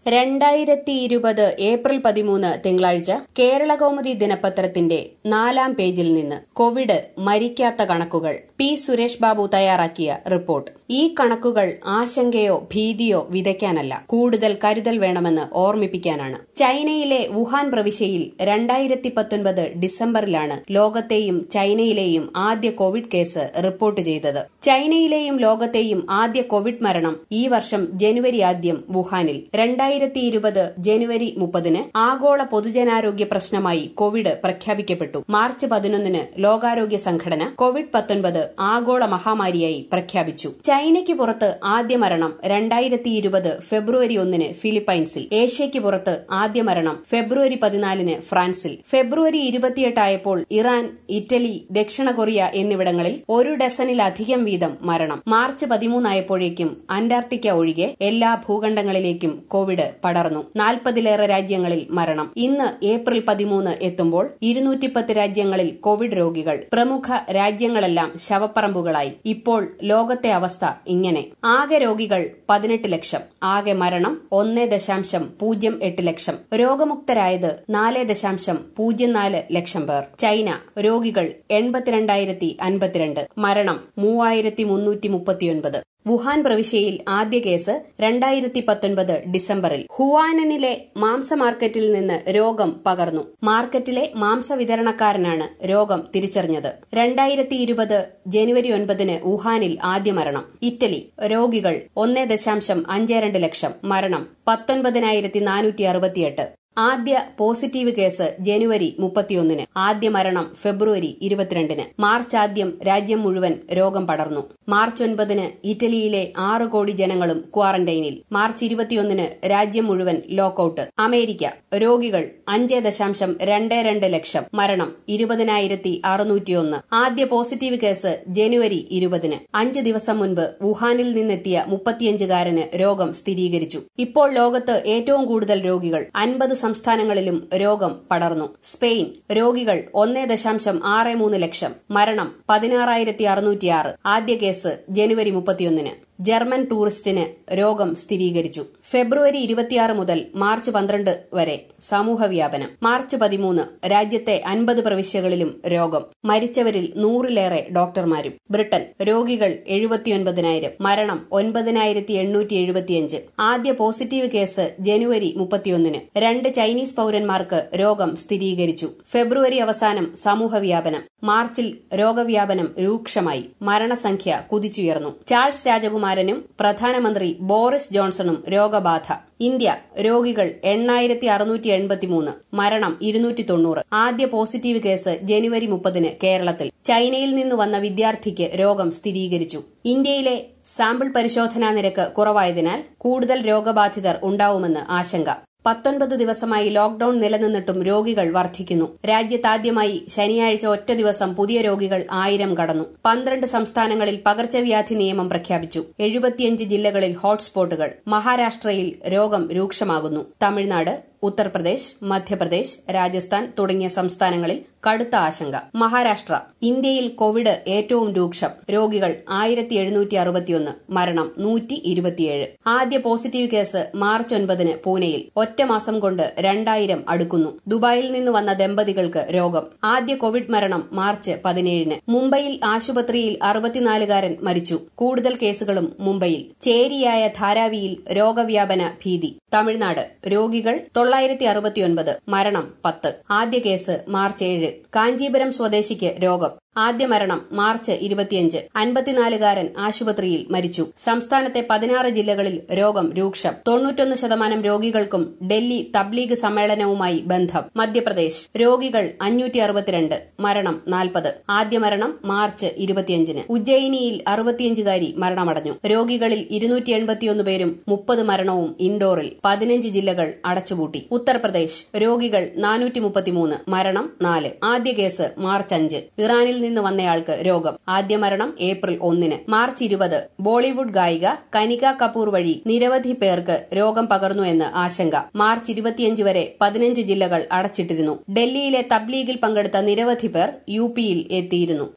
രണ്ടായിരത്തി ഇരുപത് ഏപ്രിൽ പതിമൂന്ന് തിങ്കളാഴ്ച കേരളകൗമുദി ദിനപത്രത്തിന്റെ നാലാം പേജിൽ നിന്ന് കോവിഡ് മരിക്കാത്ത കണക്കുകൾ പി സുരേഷ് ബാബു തയ്യാറാക്കിയ റിപ്പോർട്ട് ഈ കണക്കുകൾ ആശങ്കയോ ഭീതിയോ വിതയ്ക്കാനല്ല കൂടുതൽ കരുതൽ വേണമെന്ന് ഓർമ്മിപ്പിക്കാനാണ് ചൈനയിലെ വുഹാൻ പ്രവിശ്യയിൽ രണ്ടായിരത്തി പത്തൊൻപത് ഡിസംബറിലാണ് ലോകത്തെയും ചൈനയിലെയും ആദ്യ കോവിഡ് കേസ് റിപ്പോർട്ട് ചെയ്തത് ചൈനയിലെയും ലോകത്തെയും ആദ്യ കോവിഡ് മരണം ഈ വർഷം ജനുവരി ആദ്യം വുഹാനിൽ രണ്ടായിരത്തി ഇരുപത് ജനുവരി മുപ്പതിന് ആഗോള പൊതുജനാരോഗ്യ പ്രശ്നമായി കോവിഡ് പ്രഖ്യാപിക്കപ്പെട്ടു മാർച്ച് പതിനൊന്നിന് ലോകാരോഗ്യ സംഘടന കോവിഡ് പത്തൊൻപത് ആഗോള മഹാമാരിയായി പ്രഖ്യാപിച്ചു ചൈനയ്ക്ക് പുറത്ത് ആദ്യ മരണം രണ്ടായിരത്തി ഇരുപത് ഫെബ്രുവരി ഒന്നിന് ഫിലിപ്പൈൻസിൽ ഏഷ്യയ്ക്ക് പുറത്ത് ആദ്യ മരണം ഫെബ്രുവരി പതിനാലിന് ഫ്രാൻസിൽ ഫെബ്രുവരി ഇരുപത്തിയെട്ടായപ്പോൾ ഇറാൻ ഇറ്റലി ദക്ഷിണ കൊറിയ എന്നിവിടങ്ങളിൽ ഒരു ഡസനിലധികം വീതം മരണം മാർച്ച് പതിമൂന്നായപ്പോഴേക്കും അന്റാർട്ടിക്ക ഒഴികെ എല്ലാ ഭൂഖണ്ഡങ്ങളിലേക്കും കോവിഡ് പടർന്നു നാൽപ്പതിലേറെ രാജ്യങ്ങളിൽ മരണം ഇന്ന് ഏപ്രിൽ പതിമൂന്ന് എത്തുമ്പോൾ ഇരുന്നൂറ്റിപ്പത്ത് രാജ്യങ്ങളിൽ കോവിഡ് രോഗികൾ പ്രമുഖ രാജ്യങ്ങളെല്ലാം ശവപ്പറമ്പുകളായി ഇപ്പോൾ ലോകത്തെ അവസ്ഥ ഇങ്ങനെ ആകെ രോഗികൾ പതിനെട്ട് ലക്ഷം ആകെ മരണം ഒന്ന് ദശാംശം പൂജ്യം എട്ട് ലക്ഷം രോഗമുക്തരായത് നാല് ദശാംശം പൂജ്യം നാല് ലക്ഷം പേർ ചൈന രോഗികൾ എൺപത്തിരണ്ടായിരത്തി അൻപത്തിരണ്ട് മരണം മൂവായിരത്തി മുന്നൂറ്റി മുപ്പത്തിയൊൻപത് വുഹാൻ പ്രവിശ്യയിൽ ആദ്യ കേസ് രണ്ടായിരത്തി പത്തൊൻപത് ഡിസംബറിൽ ഹുവാനനിലെ മാംസ മാർക്കറ്റിൽ നിന്ന് രോഗം പകർന്നു മാർക്കറ്റിലെ മാംസ വിതരണക്കാരനാണ് രോഗം തിരിച്ചറിഞ്ഞത് രണ്ടായിരത്തി ഇരുപത് ജനുവരി ഒൻപതിന് വുഹാനിൽ ആദ്യ മരണം ഇറ്റലി രോഗികൾ ഒന്ന് ദശാംശം അഞ്ച് രണ്ട് ലക്ഷം മരണം പത്തൊൻപതിനായിരത്തി നാനൂറ്റി അറുപത്തിയെട്ട് ആദ്യ പോസിറ്റീവ് കേസ് ജനുവരി മുപ്പത്തിയൊന്നിന് ആദ്യ മരണം ഫെബ്രുവരി ഇരുപത്തിരണ്ടിന് മാർച്ച് ആദ്യം രാജ്യം മുഴുവൻ രോഗം പടർന്നു മാർച്ച് ഒൻപതിന് ഇറ്റലിയിലെ ആറ് കോടി ജനങ്ങളും ക്വാറന്റൈനിൽ മാർച്ച് ഇരുപത്തിയൊന്നിന് രാജ്യം മുഴുവൻ ലോക്കൌട്ട് അമേരിക്ക രോഗികൾ അഞ്ച് ദശാംശം രണ്ട് രണ്ട് ലക്ഷം മരണം ഇരുപതിനായിരത്തി അറുന്നൂറ്റിയൊന്ന് ആദ്യ പോസിറ്റീവ് കേസ് ജനുവരി ഇരുപതിന് അഞ്ച് ദിവസം മുൻപ് വുഹാനിൽ നിന്നെത്തിയ മുപ്പത്തിയഞ്ചുകാരന് രോഗം സ്ഥിരീകരിച്ചു ഇപ്പോൾ ലോകത്ത് ഏറ്റവും കൂടുതൽ രോഗികൾ അൻപത് സംസ്ഥാനങ്ങളിലും രോഗം പടർന്നു സ്പെയിൻ രോഗികൾ ഒന്ന് ദശാംശം ആറ് മൂന്ന് ലക്ഷം മരണം പതിനാറായിരത്തി അറുന്നൂറ്റിയാറ് ആദ്യ കേസ് ജനുവരി മുപ്പത്തിയൊന്നിന് ജർമ്മൻ ടൂറിസ്റ്റിന് രോഗം സ്ഥിരീകരിച്ചു ഫെബ്രുവരി ഇരുപത്തിയാറ് മുതൽ മാർച്ച് പന്ത്രണ്ട് വരെ സമൂഹവ്യാപനം മാർച്ച് പതിമൂന്ന് രാജ്യത്തെ അൻപത് പ്രവിശ്യകളിലും രോഗം മരിച്ചവരിൽ നൂറിലേറെ ഡോക്ടർമാരും ബ്രിട്ടൻ രോഗികൾ എഴുപത്തിയൊൻപതിനായിരം മരണം ഒൻപതിനായിരത്തി എണ്ണൂറ്റി എഴുപത്തിയഞ്ച് ആദ്യ പോസിറ്റീവ് കേസ് ജനുവരി മുപ്പത്തിയൊന്നിന് രണ്ട് ചൈനീസ് പൌരന്മാർക്ക് രോഗം സ്ഥിരീകരിച്ചു ഫെബ്രുവരി അവസാനം സമൂഹവ്യാപനം മാർച്ചിൽ രോഗവ്യാപനം രൂക്ഷമായി മരണസംഖ്യ കുതിച്ചുയർന്നു ചാൾസ് രാജകുമാരനും പ്രധാനമന്ത്രി ബോറിസ് ജോൺസണും രോഗബാധ ഇന്ത്യ രോഗികൾ എണ്ണായിരത്തി അറുന്നൂറ്റി എൺപത്തിമൂന്ന് മരണം ഇരുന്നൂറ്റി തൊണ്ണൂറ് ആദ്യ പോസിറ്റീവ് കേസ് ജനുവരി മുപ്പതിന് കേരളത്തിൽ ചൈനയിൽ നിന്ന് വന്ന വിദ്യാർത്ഥിക്ക് രോഗം സ്ഥിരീകരിച്ചു ഇന്ത്യയിലെ സാമ്പിൾ പരിശോധനാ നിരക്ക് കുറവായതിനാൽ കൂടുതൽ രോഗബാധിതർ ഉണ്ടാവുമെന്ന് ആശങ്ക പത്തൊൻപത് ദിവസമായി ലോക്ഡൌൺ നിലനിന്നിട്ടും രോഗികൾ വർദ്ധിക്കുന്നു രാജ്യത്താദ്യമായി ശനിയാഴ്ച ഒറ്റ ദിവസം പുതിയ രോഗികൾ ആയിരം കടന്നു പന്ത്രണ്ട് സംസ്ഥാനങ്ങളിൽ പകർച്ചവ്യാധി നിയമം പ്രഖ്യാപിച്ചു എഴുപത്തിയഞ്ച് ജില്ലകളിൽ ഹോട്ട്സ്പോട്ടുകൾ മഹാരാഷ്ട്രയിൽ രോഗം രൂക്ഷമാകുന്നു തമിഴ്നാട് ഉത്തർപ്രദേശ് മധ്യപ്രദേശ് രാജസ്ഥാൻ തുടങ്ങിയ സംസ്ഥാനങ്ങളിൽ കടുത്ത ആശങ്ക മഹാരാഷ്ട്ര ഇന്ത്യയിൽ കോവിഡ് ഏറ്റവും രൂക്ഷം രോഗികൾ ആയിരത്തി എഴുന്നൂറ്റി അറുപത്തിയൊന്ന് മരണം നൂറ്റി ഇരുപത്തിയേഴ് ആദ്യ പോസിറ്റീവ് കേസ് മാർച്ച് ഒൻപതിന് പൂനെയിൽ ഒറ്റ മാസം കൊണ്ട് രണ്ടായിരം അടുക്കുന്നു ദുബായിൽ നിന്ന് വന്ന ദമ്പതികൾക്ക് രോഗം ആദ്യ കോവിഡ് മരണം മാർച്ച് പതിനേഴിന് മുംബൈയിൽ ആശുപത്രിയിൽ അറുപത്തിനാലുകാരൻ മരിച്ചു കൂടുതൽ കേസുകളും മുംബൈയിൽ ചേരിയായ ധാരാവിയിൽ രോഗവ്യാപന ഭീതി തമിഴ്നാട് രോഗികൾ തൊള്ളായിരത്തി അറുപത്തിയൊൻപത് മരണം പത്ത് ആദ്യ കേസ് മാർച്ച് ഏഴ് കാഞ്ചീപുരം സ്വദേശിക്ക് രോഗം ആദ്യ മരണം മാർച്ച് ഇരുപത്തിയഞ്ച് അൻപത്തിനാലുകാരൻ ആശുപത്രിയിൽ മരിച്ചു സംസ്ഥാനത്തെ പതിനാറ് ജില്ലകളിൽ രോഗം രൂക്ഷം തൊണ്ണൂറ്റൊന്ന് ശതമാനം രോഗികൾക്കും ഡൽഹി തബ്ലീഗ് സമ്മേളനവുമായി ബന്ധം മധ്യപ്രദേശ് രോഗികൾ അഞ്ഞൂറ്റി അറുപത്തിരണ്ട് മരണം നാൽപ്പത് ആദ്യ മരണം മാർച്ച് ഇരുപത്തിയഞ്ചിന് ഉജ്ജയിനിയിൽ അറുപത്തിയഞ്ചുകാരി മരണമടഞ്ഞു രോഗികളിൽ ഇരുന്നൂറ്റി എൺപത്തിയൊന്ന് പേരും മുപ്പത് മരണവും ഇൻഡോറിൽ പതിനഞ്ച് ജില്ലകൾ അടച്ചുപൂട്ടി ഉത്തർപ്രദേശ് രോഗികൾ നാനൂറ്റി മുപ്പത്തിമൂന്ന് മരണം നാല് ആദ്യ കേസ് മാർച്ച് അഞ്ച് ഇറാനിൽ നിന്ന് വന്നയാൾക്ക് രോഗം ആദ്യ മരണം ഏപ്രിൽ ഒന്നിന് മാർച്ച് ഇരുപത് ബോളിവുഡ് ഗായിക കനിക കപൂർ വഴി നിരവധി പേർക്ക് രോഗം പകർന്നു എന്ന് ആശങ്ക മാർച്ച് ഇരുപത്തിയഞ്ച് വരെ പതിനഞ്ച് ജില്ലകൾ അടച്ചിട്ടിരുന്നു ഡൽഹിയിലെ തബ്ലീഗിൽ പങ്കെടുത്ത നിരവധി പേർ യു പിയിൽ എത്തിയിരുന്നു